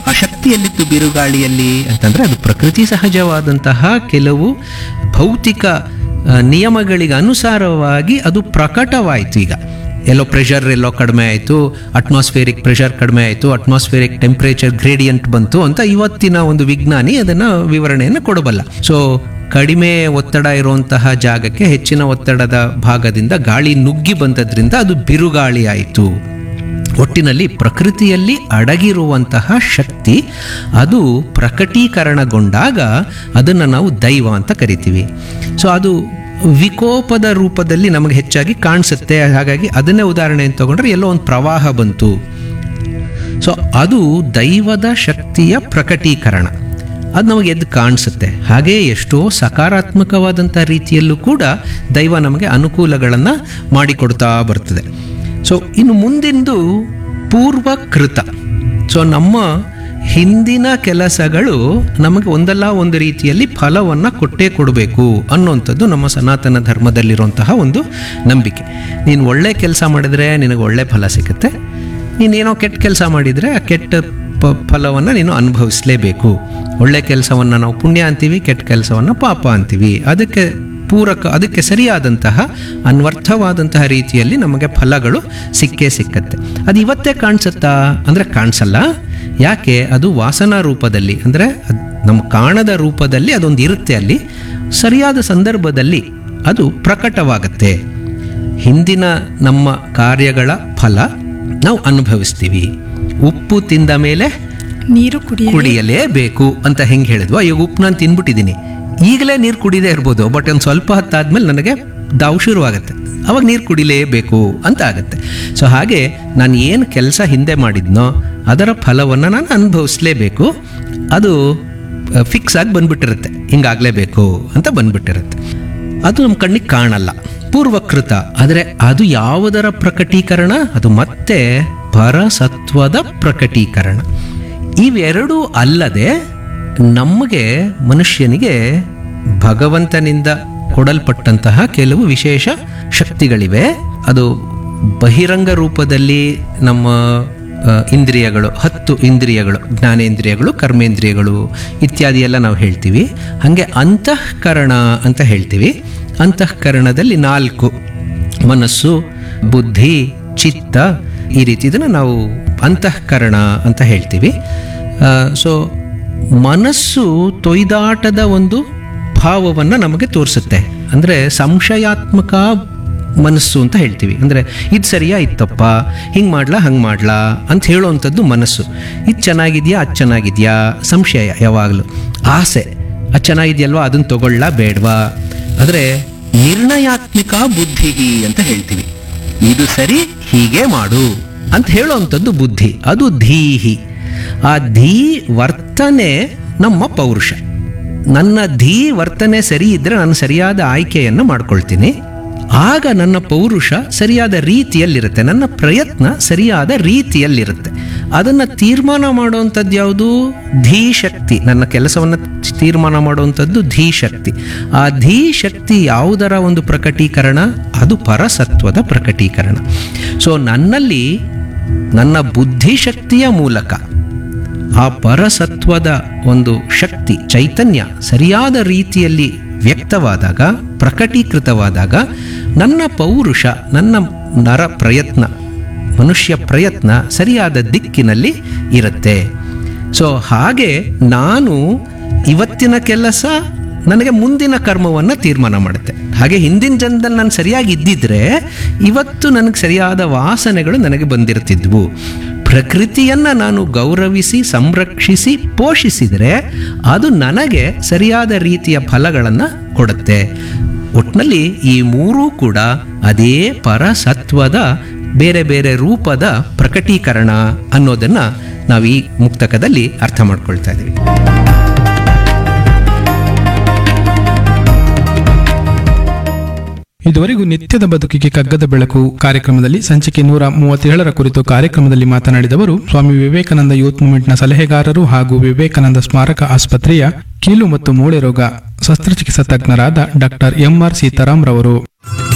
ಆ ಶಕ್ತಿ ಎಲ್ಲಿತ್ತು ಬಿರುಗಾಳಿಯಲ್ಲಿ ಅಂತಂದ್ರೆ ಅದು ಪ್ರಕೃತಿ ಸಹಜವಾದಂತಹ ಕೆಲವು ಭೌತಿಕ ಆ, ನಿಯಮಗಳಿಗೆ ಅನುಸಾರವಾಗಿ ಅದು ಪ್ರಕಟವಾಯಿತು ಈಗ ಎಲ್ಲೋ ಪ್ರೆಷರ್ ಎಲ್ಲೋ ಕಡಿಮೆ ಆಯಿತು ಅಟ್ಮಾಸ್ಫಿಯರಿಕ್ ಪ್ರೆಷರ್ ಕಡಿಮೆ ಆಯಿತು ಅಟ್ಮಾಸ್ಫಿಯರಿಕ್ ಟೆಂಪ್ರೇಚರ್ ಗ್ರೇಡಿಯಂಟ್ ಬಂತು ಅಂತ ಇವತ್ತಿನ ಒಂದು ವಿಜ್ಞಾನಿ ಅದನ್ನು ವಿವರಣೆಯನ್ನು ಕೊಡಬಲ್ಲ ಸೊ ಕಡಿಮೆ ಒತ್ತಡ ಇರುವಂತಹ ಜಾಗಕ್ಕೆ ಹೆಚ್ಚಿನ ಒತ್ತಡದ ಭಾಗದಿಂದ ಗಾಳಿ ನುಗ್ಗಿ ಬಂದದ್ರಿಂದ ಅದು ಬಿರುಗಾಳಿ ಆಯಿತು ಒಟ್ಟಿನಲ್ಲಿ ಪ್ರಕೃತಿಯಲ್ಲಿ ಅಡಗಿರುವಂತಹ ಶಕ್ತಿ ಅದು ಪ್ರಕಟೀಕರಣಗೊಂಡಾಗ ಅದನ್ನು ನಾವು ದೈವ ಅಂತ ಕರಿತೀವಿ ಸೊ ಅದು ವಿಕೋಪದ ರೂಪದಲ್ಲಿ ನಮಗೆ ಹೆಚ್ಚಾಗಿ ಕಾಣಿಸುತ್ತೆ ಹಾಗಾಗಿ ಅದನ್ನೇ ಉದಾಹರಣೆ ಅಂತ ತಗೊಂಡ್ರೆ ಎಲ್ಲೋ ಒಂದು ಪ್ರವಾಹ ಬಂತು ಸೊ ಅದು ದೈವದ ಶಕ್ತಿಯ ಪ್ರಕಟೀಕರಣ ಅದು ನಮಗೆ ಎದ್ದು ಕಾಣಿಸುತ್ತೆ ಹಾಗೆ ಎಷ್ಟೋ ಸಕಾರಾತ್ಮಕವಾದಂಥ ರೀತಿಯಲ್ಲೂ ಕೂಡ ದೈವ ನಮಗೆ ಅನುಕೂಲಗಳನ್ನು ಮಾಡಿಕೊಡ್ತಾ ಬರ್ತದೆ ಸೊ ಇನ್ನು ಮುಂದಿಂದು ಪೂರ್ವಕೃತ ಸೊ ನಮ್ಮ ಹಿಂದಿನ ಕೆಲಸಗಳು ನಮಗೆ ಒಂದಲ್ಲ ಒಂದು ರೀತಿಯಲ್ಲಿ ಫಲವನ್ನು ಕೊಟ್ಟೇ ಕೊಡಬೇಕು ಅನ್ನುವಂಥದ್ದು ನಮ್ಮ ಸನಾತನ ಧರ್ಮದಲ್ಲಿರುವಂತಹ ಒಂದು ನಂಬಿಕೆ ನೀನು ಒಳ್ಳೆ ಕೆಲಸ ಮಾಡಿದರೆ ನಿನಗೆ ಒಳ್ಳೆ ಫಲ ಸಿಗುತ್ತೆ ನೀನೇನೋ ಕೆಟ್ಟ ಕೆಲಸ ಮಾಡಿದರೆ ಆ ಕೆಟ್ಟ ಪ ಫಲವನ್ನು ನೀನು ಅನುಭವಿಸಲೇಬೇಕು ಒಳ್ಳೆ ಕೆಲಸವನ್ನು ನಾವು ಪುಣ್ಯ ಅಂತೀವಿ ಕೆಟ್ಟ ಕೆಲಸವನ್ನು ಪಾಪ ಅಂತೀವಿ ಅದಕ್ಕೆ ಪೂರಕ ಅದಕ್ಕೆ ಸರಿಯಾದಂತಹ ಅನ್ವರ್ಥವಾದಂತಹ ರೀತಿಯಲ್ಲಿ ನಮಗೆ ಫಲಗಳು ಸಿಕ್ಕೇ ಸಿಕ್ಕತ್ತೆ ಅದು ಇವತ್ತೇ ಕಾಣಿಸುತ್ತಾ ಅಂದರೆ ಕಾಣಿಸಲ್ಲ ಯಾಕೆ ಅದು ವಾಸನಾ ರೂಪದಲ್ಲಿ ಅಂದರೆ ನಮ್ಮ ಕಾಣದ ರೂಪದಲ್ಲಿ ಅದೊಂದು ಇರುತ್ತೆ ಅಲ್ಲಿ ಸರಿಯಾದ ಸಂದರ್ಭದಲ್ಲಿ ಅದು ಪ್ರಕಟವಾಗತ್ತೆ ಹಿಂದಿನ ನಮ್ಮ ಕಾರ್ಯಗಳ ಫಲ ನಾವು ಅನುಭವಿಸ್ತೀವಿ ಉಪ್ಪು ತಿಂದ ಮೇಲೆ ನೀರು ಕುಡಿಯ ಕುಡಿಯಲೇಬೇಕು ಅಂತ ಹೆಂಗೆ ಹೇಳಿದ್ವು ಈಗ ಉಪ್ಪು ನಾನು ತಿನ್ಬಿಟ್ಟಿದ್ದೀನಿ ಈಗಲೇ ನೀರು ಕುಡಿದೇ ಇರ್ಬೋದು ಬಟ್ ಒಂದು ಸ್ವಲ್ಪ ಹೊತ್ತಾದ್ಮೇಲೆ ನನಗೆ ದಾವು ಶುರುವಾಗುತ್ತೆ ಅವಾಗ ನೀರು ಕುಡಿಲೇಬೇಕು ಅಂತ ಆಗುತ್ತೆ ಸೊ ಹಾಗೆ ನಾನು ಏನು ಕೆಲಸ ಹಿಂದೆ ಮಾಡಿದ್ನೋ ಅದರ ಫಲವನ್ನು ನಾನು ಅನುಭವಿಸ್ಲೇಬೇಕು ಅದು ಫಿಕ್ಸ್ ಆಗಿ ಬಂದ್ಬಿಟ್ಟಿರುತ್ತೆ ಹಿಂಗಾಗಲೇಬೇಕು ಅಂತ ಬಂದ್ಬಿಟ್ಟಿರುತ್ತೆ ಅದು ನಮ್ಮ ಕಣ್ಣಿಗೆ ಕಾಣಲ್ಲ ಪೂರ್ವಕೃತ ಆದರೆ ಅದು ಯಾವುದರ ಪ್ರಕಟೀಕರಣ ಅದು ಮತ್ತೆ ಪರಸತ್ವದ ಪ್ರಕಟೀಕರಣ ಇವೆರಡೂ ಅಲ್ಲದೆ ನಮಗೆ ಮನುಷ್ಯನಿಗೆ ಭಗವಂತನಿಂದ ಕೊಡಲ್ಪಟ್ಟಂತಹ ಕೆಲವು ವಿಶೇಷ ಶಕ್ತಿಗಳಿವೆ ಅದು ಬಹಿರಂಗ ರೂಪದಲ್ಲಿ ನಮ್ಮ ಆ, ಇಂದ್ರಿಯಗಳು ಹತ್ತು ಇಂದ್ರಿಯಗಳು ಜ್ಞಾನೇಂದ್ರಿಯಗಳು ಕರ್ಮೇಂದ್ರಿಯಗಳು ಇತ್ಯಾದಿ ಎಲ್ಲ ನಾವು ಹೇಳ್ತೀವಿ ಹಾಗೆ ಅಂತಃಕರಣ ಅಂತ ಹೇಳ್ತೀವಿ ಅಂತಃಕರಣದಲ್ಲಿ ನಾಲ್ಕು ಮನಸ್ಸು ಬುದ್ಧಿ ಚಿತ್ತ ಈ ರೀತಿ ಇದನ್ನು ನಾವು ಅಂತಃಕರಣ ಅಂತ ಹೇಳ್ತೀವಿ ಸೊ ಮನಸ್ಸು ತೊಯ್ದಾಟದ ಒಂದು ಭಾವವನ್ನು ನಮಗೆ ತೋರಿಸುತ್ತೆ ಅಂದರೆ ಸಂಶಯಾತ್ಮಕ ಮನಸ್ಸು ಅಂತ ಹೇಳ್ತೀವಿ ಅಂದರೆ ಇದು ಸರಿಯಾ ಇತ್ತಪ್ಪ ಹಿಂಗೆ ಮಾಡ್ಲಾ ಹಂಗೆ ಮಾಡ್ಲಾ ಅಂತ ಹೇಳುವಂಥದ್ದು ಮನಸ್ಸು ಇದು ಚೆನ್ನಾಗಿದೆಯಾ ಅದು ಚೆನ್ನಾಗಿದೆಯಾ ಸಂಶಯ ಯಾವಾಗಲೂ ಆಸೆ ಅದು ಚೆನ್ನಾಗಿದೆಯಲ್ವಾ ಅದನ್ನು ತಗೊಳ್ಳ ಬೇಡವಾ ಆದರೆ ನಿರ್ಣಯಾತ್ಮಿಕ ಬುದ್ಧಿ ಅಂತ ಹೇಳ್ತೀವಿ ಇದು ಸರಿ ಹೀಗೆ ಮಾಡು ಅಂತ ಹೇಳುವಂಥದ್ದು ಬುದ್ಧಿ ಅದು ಧೀಹಿ ಆ ಧೀ ವರ್ತನೆ ನಮ್ಮ ಪೌರುಷ ನನ್ನ ಧೀ ವರ್ತನೆ ಸರಿ ಇದ್ದರೆ ನಾನು ಸರಿಯಾದ ಆಯ್ಕೆಯನ್ನು ಮಾಡ್ಕೊಳ್ತೀನಿ ಆಗ ನನ್ನ ಪೌರುಷ ಸರಿಯಾದ ರೀತಿಯಲ್ಲಿರುತ್ತೆ ನನ್ನ ಪ್ರಯತ್ನ ಸರಿಯಾದ ರೀತಿಯಲ್ಲಿರುತ್ತೆ ಅದನ್ನು ತೀರ್ಮಾನ ಮಾಡುವಂಥದ್ದು ಯಾವುದು ಧೀ ಶಕ್ತಿ ನನ್ನ ಕೆಲಸವನ್ನು ತೀರ್ಮಾನ ಮಾಡುವಂಥದ್ದು ಧೀ ಶಕ್ತಿ ಆ ಧೀ ಶಕ್ತಿ ಯಾವುದರ ಒಂದು ಪ್ರಕಟೀಕರಣ ಅದು ಪರಸತ್ವದ ಪ್ರಕಟೀಕರಣ ಸೊ ನನ್ನಲ್ಲಿ ನನ್ನ ಬುದ್ಧಿಶಕ್ತಿಯ ಮೂಲಕ ಆ ಪರಸತ್ವದ ಒಂದು ಶಕ್ತಿ ಚೈತನ್ಯ ಸರಿಯಾದ ರೀತಿಯಲ್ಲಿ ವ್ಯಕ್ತವಾದಾಗ ಪ್ರಕಟೀಕೃತವಾದಾಗ ನನ್ನ ಪೌರುಷ ನನ್ನ ನರ ಪ್ರಯತ್ನ ಮನುಷ್ಯ ಪ್ರಯತ್ನ ಸರಿಯಾದ ದಿಕ್ಕಿನಲ್ಲಿ ಇರುತ್ತೆ ಸೊ ಹಾಗೆ ನಾನು ಇವತ್ತಿನ ಕೆಲಸ ನನಗೆ ಮುಂದಿನ ಕರ್ಮವನ್ನು ತೀರ್ಮಾನ ಮಾಡುತ್ತೆ ಹಾಗೆ ಹಿಂದಿನ ಜನ್ಮದಲ್ಲಿ ನಾನು ಸರಿಯಾಗಿ ಇದ್ದಿದ್ರೆ ಇವತ್ತು ನನಗೆ ಸರಿಯಾದ ವಾಸನೆಗಳು ನನಗೆ ಬಂದಿರ್ತಿದ್ವು ಪ್ರಕೃತಿಯನ್ನು ನಾನು ಗೌರವಿಸಿ ಸಂರಕ್ಷಿಸಿ ಪೋಷಿಸಿದರೆ ಅದು ನನಗೆ ಸರಿಯಾದ ರೀತಿಯ ಫಲಗಳನ್ನು ಕೊಡುತ್ತೆ ಒಟ್ಟಿನಲ್ಲಿ ಈ ಮೂರೂ ಕೂಡ ಅದೇ ಪರಸತ್ವದ ಬೇರೆ ಬೇರೆ ರೂಪದ ಪ್ರಕಟೀಕರಣ ಅನ್ನೋದನ್ನು ನಾವು ಈ ಮುಕ್ತಕದಲ್ಲಿ ಅರ್ಥ ಮಾಡ್ಕೊಳ್ತಾ ಇದ್ದೀವಿ ಇದುವರೆಗೂ ನಿತ್ಯದ ಬದುಕಿಗೆ ಕಗ್ಗದ ಬೆಳಕು ಕಾರ್ಯಕ್ರಮದಲ್ಲಿ ಸಂಚಿಕೆ ನೂರ ಮೂವತ್ತೇಳರ ಕುರಿತು ಕಾರ್ಯಕ್ರಮದಲ್ಲಿ ಮಾತನಾಡಿದವರು ಸ್ವಾಮಿ ವಿವೇಕಾನಂದ ಯೂತ್ ಮೂವ್ಮೆಂಟ್ನ ಸಲಹೆಗಾರರು ಹಾಗೂ ವಿವೇಕಾನಂದ ಸ್ಮಾರಕ ಆಸ್ಪತ್ರೆಯ ಕೀಲು ಮತ್ತು ಮೂಳೆ ರೋಗ ಶಸ್ತ್ರಚಿಕಿತ್ಸಾ ತಜ್ಞರಾದ ಡಾಕ್ಟರ್ ಎಂಆರ್ ಸೀತಾರಾಮ್ ರವರು